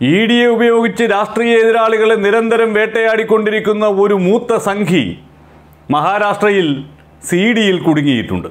E ഡിയെ ഉപയോഗിച്ച് രാഷ്ട്രീയ എതിരാളികളെ നിരന്തരം വേട്ടയാടിക്കൊണ്ടിരിക്കുന്ന ഒരു മൂത്ത സംഘി മഹാരാഷ്ട്രയിൽ സി ഡിയിൽ കുടുങ്ങിയിട്ടുണ്ട്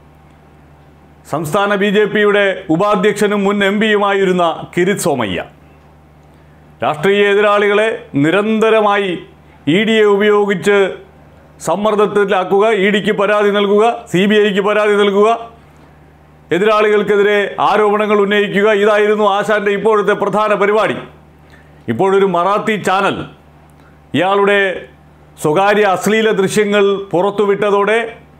സംസ്ഥാന ബി ജെ പിയുടെ ഉപാധ്യക്ഷനും മുൻ എം പിയുമായിരുന്ന കിരിത് സോമയ്യ രാഷ്ട്രീയ എതിരാളികളെ നിരന്തരമായി ഇ ഡിയെ ഉപയോഗിച്ച് സമ്മർദ്ദത്തിലാക്കുക ഇ ഡിക്ക് പരാതി നൽകുക സി ബി ഐക്ക് പരാതി നൽകുക എതിരാളികൾക്കെതിരെ ആരോപണങ്ങൾ ഉന്നയിക്കുക ഇതായിരുന്നു ആശാന്റെ ഇപ്പോഴത്തെ പ്രധാന പരിപാടി ഇപ്പോഴൊരു മറാത്തി ചാനൽ ഇയാളുടെ സ്വകാര്യ അശ്ലീല ദൃശ്യങ്ങൾ പുറത്തുവിട്ടതോടെ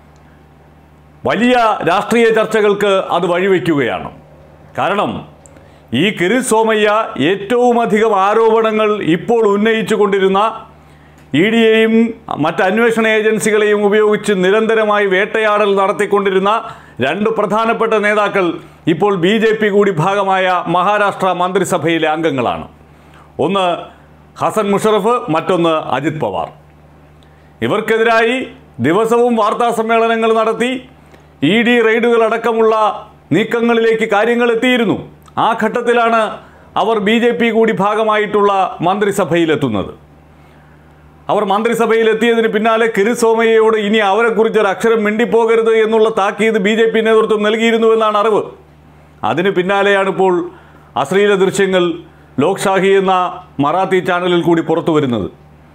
വലിയ രാഷ്ട്രീയ ചർച്ചകൾക്ക് അത് വഴിവെക്കുകയാണ് കാരണം ഈ കിരിത് സോമയ്യ ഏറ്റവും അധികം ആരോപണങ്ങൾ ഇപ്പോൾ ഉന്നയിച്ചു കൊണ്ടിരുന്ന ഇ ഡിയെയും മറ്റ് അന്വേഷണ ഏജൻസികളെയും ഉപയോഗിച്ച് നിരന്തരമായി വേട്ടയാടൽ നടത്തിക്കൊണ്ടിരുന്ന രണ്ട് പ്രധാനപ്പെട്ട നേതാക്കൾ ഇപ്പോൾ ബി ജെ പി കൂടി ഭാഗമായ മഹാരാഷ്ട്ര മന്ത്രിസഭയിലെ അംഗങ്ങളാണ് ഒന്ന് ഹസൻ മുഷറഫ് മറ്റൊന്ന് അജിത് പവാർ ഇവർക്കെതിരായി ദിവസവും വാർത്താ സമ്മേളനങ്ങൾ നടത്തി ഇ ഡി റെയ്ഡുകൾ അടക്കമുള്ള നീക്കങ്ങളിലേക്ക് കാര്യങ്ങൾ എത്തിയിരുന്നു ആ ഘട്ടത്തിലാണ് അവർ ബി ജെ പി കൂടി ഭാഗമായിട്ടുള്ള മന്ത്രിസഭയിലെത്തുന്നത് അവർ മന്ത്രിസഭയിൽ എത്തിയതിന് പിന്നാലെ കിരിത് സോമയ്യയോട് ഇനി അവരെക്കുറിച്ച് ഒരു അക്ഷരം മിണ്ടിപ്പോകരുത് എന്നുള്ള താക്കീത് ബി ജെ പി നേതൃത്വം നൽകിയിരുന്നുവെന്നാണ് അറിവ് അതിന് പിന്നാലെയാണ് ഇപ്പോൾ അശ്ലീല ദൃശ്യങ്ങൾ ലോക്ഷാഹി എന്ന മറാത്തി ചാനലിൽ കൂടി പുറത്തു വരുന്നത്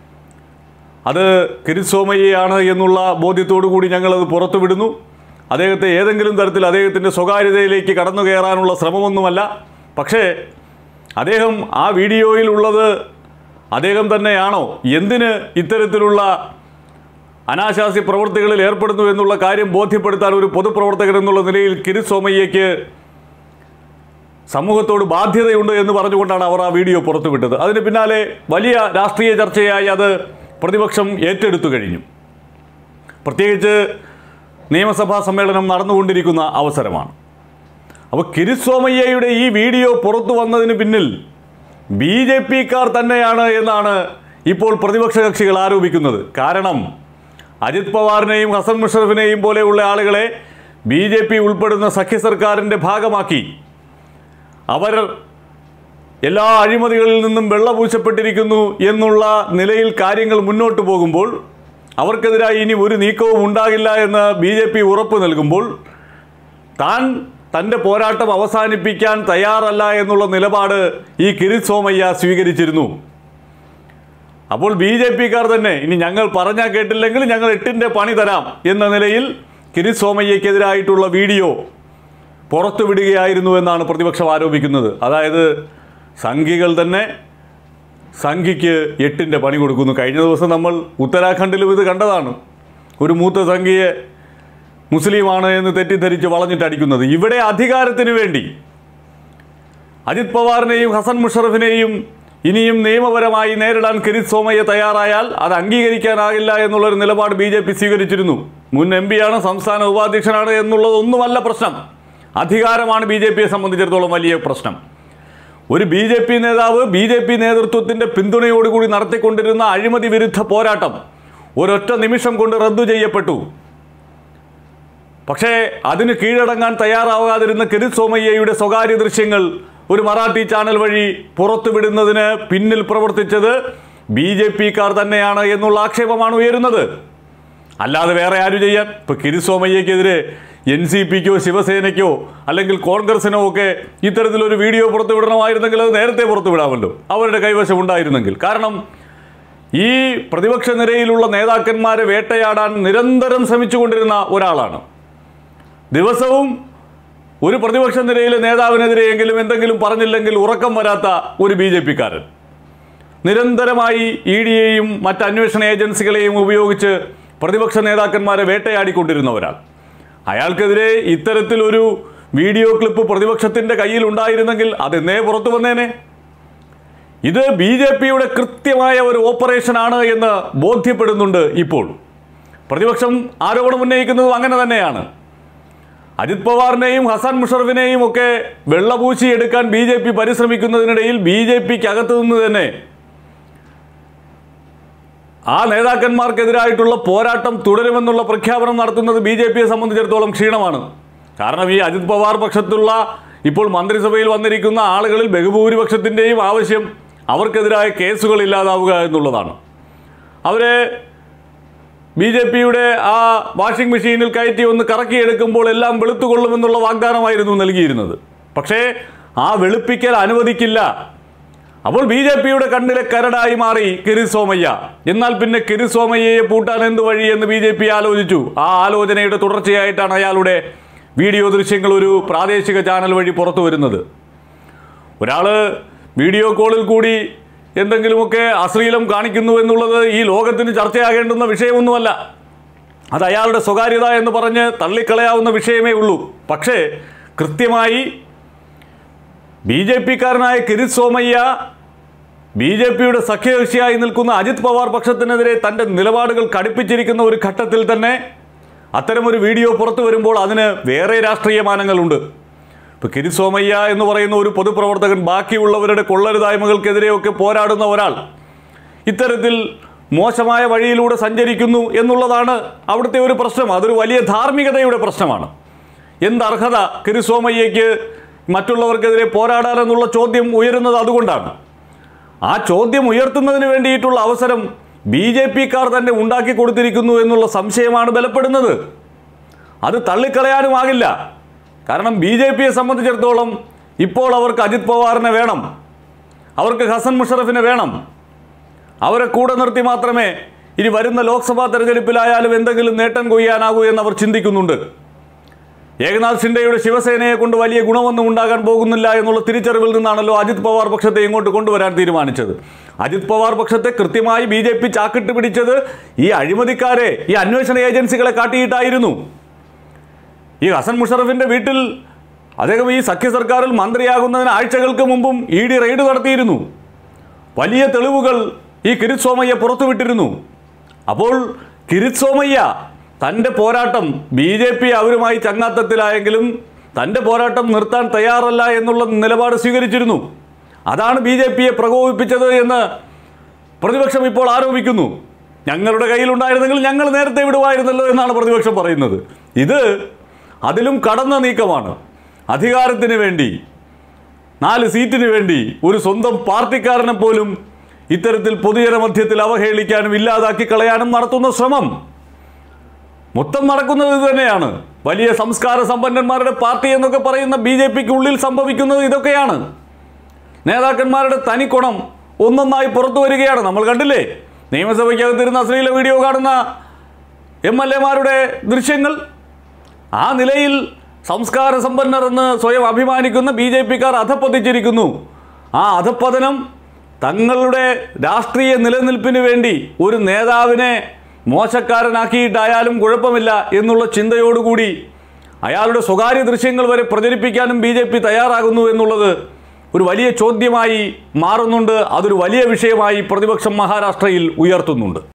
അത് കിരിത് സോമയ്യയാണ് എന്നുള്ള ബോധ്യത്തോടു കൂടി ഞങ്ങളത് പുറത്തുവിടുന്നു അദ്ദേഹത്തെ ഏതെങ്കിലും തരത്തിൽ അദ്ദേഹത്തിൻ്റെ സ്വകാര്യതയിലേക്ക് കടന്നു കയറാനുള്ള ശ്രമമൊന്നുമല്ല പക്ഷേ അദ്ദേഹം ആ വീഡിയോയിലുള്ളത് അദ്ദേഹം തന്നെയാണോ എന്തിന് ഇത്തരത്തിലുള്ള അനാശാസ്യ പ്രവൃത്തികളിൽ ഏർപ്പെടുന്നു എന്നുള്ള കാര്യം ബോധ്യപ്പെടുത്താൻ ഒരു പൊതുപ്രവർത്തകൻ എന്നുള്ള നിലയിൽ കിരിത് സോമയ്യയ്ക്ക് സമൂഹത്തോട് ബാധ്യതയുണ്ട് എന്ന് പറഞ്ഞുകൊണ്ടാണ് അവർ ആ വീഡിയോ പുറത്തുവിട്ടത് അതിന് പിന്നാലെ വലിയ രാഷ്ട്രീയ ചർച്ചയായി അത് പ്രതിപക്ഷം ഏറ്റെടുത്തു കഴിഞ്ഞു പ്രത്യേകിച്ച് നിയമസഭാ സമ്മേളനം നടന്നുകൊണ്ടിരിക്കുന്ന അവസരമാണ് അപ്പോൾ കിരിത് സോമയ്യയുടെ ഈ വീഡിയോ പുറത്തു വന്നതിന് പിന്നിൽ ബി ജെ പിക്കാർ തന്നെയാണ് എന്നാണ് ഇപ്പോൾ പ്രതിപക്ഷ കക്ഷികൾ ആരോപിക്കുന്നത് കാരണം അജിത് പവാറിനെയും ഹസൻ മുഷറഫിനെയും പോലെയുള്ള ആളുകളെ ബി ജെ പി ഉൾപ്പെടുന്ന സഖ്യ സർക്കാരിൻ്റെ ഭാഗമാക്കി അവർ എല്ലാ അഴിമതികളിൽ നിന്നും വെള്ളപൂശപ്പെട്ടിരിക്കുന്നു എന്നുള്ള നിലയിൽ കാര്യങ്ങൾ മുന്നോട്ട് പോകുമ്പോൾ അവർക്കെതിരായി ഇനി ഒരു നീക്കവും ഉണ്ടാകില്ല എന്ന് ബി ജെ പി ഉറപ്പ് നൽകുമ്പോൾ താൻ തൻ്റെ പോരാട്ടം അവസാനിപ്പിക്കാൻ തയ്യാറല്ല എന്നുള്ള നിലപാട് ഈ കിരിത് സോമയ്യ സ്വീകരിച്ചിരുന്നു അപ്പോൾ ബി ജെ പിക്കാർ തന്നെ ഇനി ഞങ്ങൾ പറഞ്ഞാൽ കേട്ടില്ലെങ്കിൽ ഞങ്ങൾ എട്ടിൻ്റെ പണി തരാം എന്ന നിലയിൽ കിരിത് സോമയ്യക്കെതിരായിട്ടുള്ള വീഡിയോ പുറത്തുവിടുകയായിരുന്നു എന്നാണ് പ്രതിപക്ഷം ആരോപിക്കുന്നത് അതായത് സംഘികൾ തന്നെ സംഘിക്ക് എട്ടിൻ്റെ പണി കൊടുക്കുന്നു കഴിഞ്ഞ ദിവസം നമ്മൾ ഉത്തരാഖണ്ഡിലും ഇത് കണ്ടതാണ് ഒരു മൂത്ത സംഘിയെ മുസ്ലിമാണ് എന്ന് തെറ്റിദ്ധരിച്ച് വളഞ്ഞിട്ടടിക്കുന്നത് ഇവിടെ അധികാരത്തിന് വേണ്ടി അജിത് പവാറിനെയും ഹസൻ മുഷറഫിനെയും ഇനിയും നിയമപരമായി നേരിടാൻ കിരിത് സോമയ്യ തയ്യാറായാൽ അത് അംഗീകരിക്കാനാകില്ല എന്നുള്ളൊരു നിലപാട് ബി ജെ പി സ്വീകരിച്ചിരുന്നു മുൻ എം പിയാണ് സംസ്ഥാന ഉപാധ്യക്ഷനാണ് എന്നുള്ളതൊന്നുമല്ല പ്രശ്നം അധികാരമാണ് ബി ജെ പിയെ സംബന്ധിച്ചിടത്തോളം വലിയ പ്രശ്നം ഒരു ബി ജെ പി നേതാവ് ബി ജെ പി നേതൃത്വത്തിൻ്റെ പിന്തുണയോടുകൂടി നടത്തിക്കൊണ്ടിരുന്ന അഴിമതി വിരുദ്ധ പോരാട്ടം ഒരൊറ്റ നിമിഷം കൊണ്ട് റദ്ദു ചെയ്യപ്പെട്ടു പക്ഷേ അതിന് കീഴടങ്ങാൻ തയ്യാറാകാതിരുന്ന കിരിത് സോമയ്യയുടെ സ്വകാര്യ ദൃശ്യങ്ങൾ ഒരു മറാഠി ചാനൽ വഴി പുറത്തുവിടുന്നതിന് പിന്നിൽ പ്രവർത്തിച്ചത് ബി ജെ പിക്കാർ തന്നെയാണ് എന്നുള്ള ആക്ഷേപമാണ് ഉയരുന്നത് അല്ലാതെ വേറെ ആര് ചെയ്യാൻ ഇപ്പോൾ കിരിത് സോമയ്യക്കെതിരെ എൻ സി പിക്കോ ശിവസേനയ്ക്കോ അല്ലെങ്കിൽ കോൺഗ്രസിനോ ഒക്കെ ഇത്തരത്തിലൊരു വീഡിയോ പുറത്തുവിടണമായിരുന്നെങ്കിൽ അത് നേരത്തെ പുറത്തുവിടാമല്ലോ അവരുടെ കൈവശം ഉണ്ടായിരുന്നെങ്കിൽ കാരണം ഈ പ്രതിപക്ഷ നിരയിലുള്ള നേതാക്കന്മാരെ വേട്ടയാടാൻ നിരന്തരം ശ്രമിച്ചുകൊണ്ടിരുന്ന ഒരാളാണ് ദിവസവും ഒരു പ്രതിപക്ഷ നിരയിലെ നേതാവിനെതിരെയെങ്കിലും എന്തെങ്കിലും പറഞ്ഞില്ലെങ്കിൽ ഉറക്കം വരാത്ത ഒരു ബി ജെ പിക്കാരൻ നിരന്തരമായി ഇ ഡിയെയും മറ്റ് അന്വേഷണ ഏജൻസികളെയും ഉപയോഗിച്ച് പ്രതിപക്ഷ നേതാക്കന്മാരെ വേട്ടയാടിക്കൊണ്ടിരുന്ന ഒരാൾ അയാൾക്കെതിരെ ഇത്തരത്തിലൊരു വീഡിയോ ക്ലിപ്പ് പ്രതിപക്ഷത്തിൻ്റെ കയ്യിൽ ഉണ്ടായിരുന്നെങ്കിൽ അതെന്നേ പുറത്തു വന്നേനെ ഇത് ബി ജെ പിയുടെ കൃത്യമായ ഒരു ഓപ്പറേഷനാണ് എന്ന് ബോധ്യപ്പെടുന്നുണ്ട് ഇപ്പോൾ പ്രതിപക്ഷം ആരോപണം ഉന്നയിക്കുന്നതും അങ്ങനെ തന്നെയാണ് അജിത് പവാറിനെയും ഹസാൻ മുഷറഫിനെയും ഒക്കെ വെള്ളപൂശി എടുക്കാൻ ബി ജെ പി പരിശ്രമിക്കുന്നതിനിടയിൽ ബി ജെ പിക്ക് അകത്തു നിന്ന് തന്നെ ആ നേതാക്കന്മാർക്കെതിരായിട്ടുള്ള പോരാട്ടം തുടരുമെന്നുള്ള പ്രഖ്യാപനം നടത്തുന്നത് ബി ജെ പിയെ സംബന്ധിച്ചിടത്തോളം ക്ഷീണമാണ് കാരണം ഈ അജിത് പവാർ പക്ഷത്തുള്ള ഇപ്പോൾ മന്ത്രിസഭയിൽ വന്നിരിക്കുന്ന ആളുകളിൽ ബഹുഭൂരിപക്ഷത്തിൻ്റെയും ആവശ്യം അവർക്കെതിരായ കേസുകൾ ഇല്ലാതാവുക എന്നുള്ളതാണ് അവരെ ബി ജെ പിയുടെ ആ വാഷിംഗ് മെഷീനിൽ കയറ്റി ഒന്ന് കറക്കിയെടുക്കുമ്പോൾ എല്ലാം വെളുത്തുകൊള്ളുമെന്നുള്ള വാഗ്ദാനമായിരുന്നു നൽകിയിരുന്നത് പക്ഷേ ആ വെളുപ്പിക്കൽ അനുവദിക്കില്ല അപ്പോൾ ബി ജെ പിയുടെ കണ്ണിലെ കരടായി മാറി കിരി സോമയ്യ എന്നാൽ പിന്നെ കിരി സോമയ്യയെ പൂട്ടാൻ എന്ത് വഴി എന്ന് ബി ജെ പി ആലോചിച്ചു ആ ആലോചനയുടെ തുടർച്ചയായിട്ടാണ് അയാളുടെ വീഡിയോ ദൃശ്യങ്ങൾ ഒരു പ്രാദേശിക ചാനൽ വഴി പുറത്തു വരുന്നത് ഒരാൾ വീഡിയോ കോളിൽ കൂടി എന്തെങ്കിലുമൊക്കെ അശ്ലീലം കാണിക്കുന്നു എന്നുള്ളത് ഈ ലോകത്തിന് ചർച്ചയാകേണ്ടുന്ന വിഷയമൊന്നുമല്ല അത് അയാളുടെ സ്വകാര്യത എന്ന് പറഞ്ഞ് തള്ളിക്കളയാവുന്ന വിഷയമേ ഉള്ളൂ പക്ഷേ കൃത്യമായി ബി ജെ പിക്കാരനായ കിരിത് സോമയ്യ ബി ജെ പിയുടെ സഖ്യകക്ഷിയായി നിൽക്കുന്ന അജിത് പവാർ പക്ഷത്തിനെതിരെ തൻ്റെ നിലപാടുകൾ കടുപ്പിച്ചിരിക്കുന്ന ഒരു ഘട്ടത്തിൽ തന്നെ അത്തരമൊരു വീഡിയോ പുറത്തു വരുമ്പോൾ അതിന് വേറെ രാഷ്ട്രീയ മാനങ്ങളുണ്ട് ഇപ്പോൾ കിരിത് സോമയ്യ എന്ന് പറയുന്ന ഒരു പൊതുപ്രവർത്തകൻ ബാക്കിയുള്ളവരുടെ കൊള്ളരുതായ്മകൾക്കെതിരെയൊക്കെ പോരാടുന്ന ഒരാൾ ഇത്തരത്തിൽ മോശമായ വഴിയിലൂടെ സഞ്ചരിക്കുന്നു എന്നുള്ളതാണ് അവിടുത്തെ ഒരു പ്രശ്നം അതൊരു വലിയ ധാർമ്മികതയുടെ പ്രശ്നമാണ് എന്ത് അർഹത കിരി സോമയ്യയ്ക്ക് മറ്റുള്ളവർക്കെതിരെ പോരാടാനെന്നുള്ള ചോദ്യം ഉയരുന്നത് അതുകൊണ്ടാണ് ആ ചോദ്യം ഉയർത്തുന്നതിന് വേണ്ടിയിട്ടുള്ള അവസരം ബി ജെ പിക്കാർ തന്നെ ഉണ്ടാക്കി കൊടുത്തിരിക്കുന്നു എന്നുള്ള സംശയമാണ് ബലപ്പെടുന്നത് അത് തള്ളിക്കളയാനുമാകില്ല കാരണം ബി ജെ പിയെ സംബന്ധിച്ചിടത്തോളം ഇപ്പോൾ അവർക്ക് അജിത് പവാറിനെ വേണം അവർക്ക് ഹസൻ മുഷറഫിനെ വേണം അവരെ കൂടെ നിർത്തി മാത്രമേ ഇനി വരുന്ന ലോക്സഭാ തെരഞ്ഞെടുപ്പിലായാലും എന്തെങ്കിലും നേട്ടം കൊയ്യാനാകൂ എന്ന് അവർ ചിന്തിക്കുന്നുണ്ട് ഏകനാഥ് ഷിൻഡെയുടെ ശിവസേനയെ കൊണ്ട് വലിയ ഗുണമൊന്നും ഉണ്ടാകാൻ പോകുന്നില്ല എന്നുള്ള തിരിച്ചറിവിൽ നിന്നാണല്ലോ അജിത് പവാർ പക്ഷത്തെ ഇങ്ങോട്ട് കൊണ്ടുവരാൻ തീരുമാനിച്ചത് അജിത് പവാർ പക്ഷത്തെ കൃത്യമായി ബി ജെ പി ചാക്കിട്ട് പിടിച്ചത് ഈ അഴിമതിക്കാരെ ഈ അന്വേഷണ ഏജൻസികളെ കാട്ടിയിട്ടായിരുന്നു ഈ ഹസൻ മുഷറഫിന്റെ വീട്ടിൽ അദ്ദേഹം ഈ സഖ്യ സർക്കാരിൽ മന്ത്രിയാകുന്നതിന് ആഴ്ചകൾക്ക് മുമ്പും ഇ ഡി റെയ്ഡ് നടത്തിയിരുന്നു വലിയ തെളിവുകൾ ഈ കിരിത് സോമയ്യ പുറത്തുവിട്ടിരുന്നു അപ്പോൾ കിരിത് സോമയ്യ തൻ്റെ പോരാട്ടം ബി ജെ പി അവരുമായി ചങ്ങാത്തത്തിലായെങ്കിലും തൻ്റെ പോരാട്ടം നിർത്താൻ തയ്യാറല്ല എന്നുള്ള നിലപാട് സ്വീകരിച്ചിരുന്നു അതാണ് ബി ജെ പിയെ പ്രകോപിപ്പിച്ചത് എന്ന് പ്രതിപക്ഷം ഇപ്പോൾ ആരോപിക്കുന്നു ഞങ്ങളുടെ കയ്യിലുണ്ടായിരുന്നെങ്കിൽ ഞങ്ങൾ നേരത്തെ വിടുമായിരുന്നല്ലോ എന്നാണ് പ്രതിപക്ഷം പറയുന്നത് ഇത് അതിലും കടന്ന നീക്കമാണ് അധികാരത്തിന് വേണ്ടി നാല് സീറ്റിന് വേണ്ടി ഒരു സ്വന്തം പാർട്ടിക്കാരനെ പോലും ഇത്തരത്തിൽ പൊതുജനമധ്യത്തിൽ അവഹേളിക്കാനും ഇല്ലാതാക്കി കളയാനും നടത്തുന്ന ശ്രമം മൊത്തം നടക്കുന്നത് ഇത് തന്നെയാണ് വലിയ സംസ്കാര സമ്പന്നന്മാരുടെ പാർട്ടി എന്നൊക്കെ പറയുന്ന ബി ജെ പിക്ക് ഉള്ളിൽ സംഭവിക്കുന്നത് ഇതൊക്കെയാണ് നേതാക്കന്മാരുടെ തനിക്കുണം ഒന്നൊന്നായി പുറത്തു വരികയാണ് നമ്മൾ കണ്ടില്ലേ നിയമസഭയ്ക്കകത്തിരുന്ന അശ്ലീല വീഡിയോ കാണുന്ന എം എൽ എമാരുടെ ദൃശ്യങ്ങൾ ആ നിലയിൽ സംസ്കാര സമ്പന്നർ എന്ന് സ്വയം അഭിമാനിക്കുന്ന ബി ജെ പിക്കാർ അധപ്പതിച്ചിരിക്കുന്നു ആ അധപ്പതനം തങ്ങളുടെ രാഷ്ട്രീയ നിലനിൽപ്പിന് വേണ്ടി ഒരു നേതാവിനെ മോശക്കാരനാക്കിയിട്ടായാലും കുഴപ്പമില്ല എന്നുള്ള ചിന്തയോടുകൂടി അയാളുടെ സ്വകാര്യ ദൃശ്യങ്ങൾ വരെ പ്രചരിപ്പിക്കാനും ബി ജെ പി തയ്യാറാകുന്നു എന്നുള്ളത് ഒരു വലിയ ചോദ്യമായി മാറുന്നുണ്ട് അതൊരു വലിയ വിഷയമായി പ്രതിപക്ഷം മഹാരാഷ്ട്രയിൽ ഉയർത്തുന്നുണ്ട്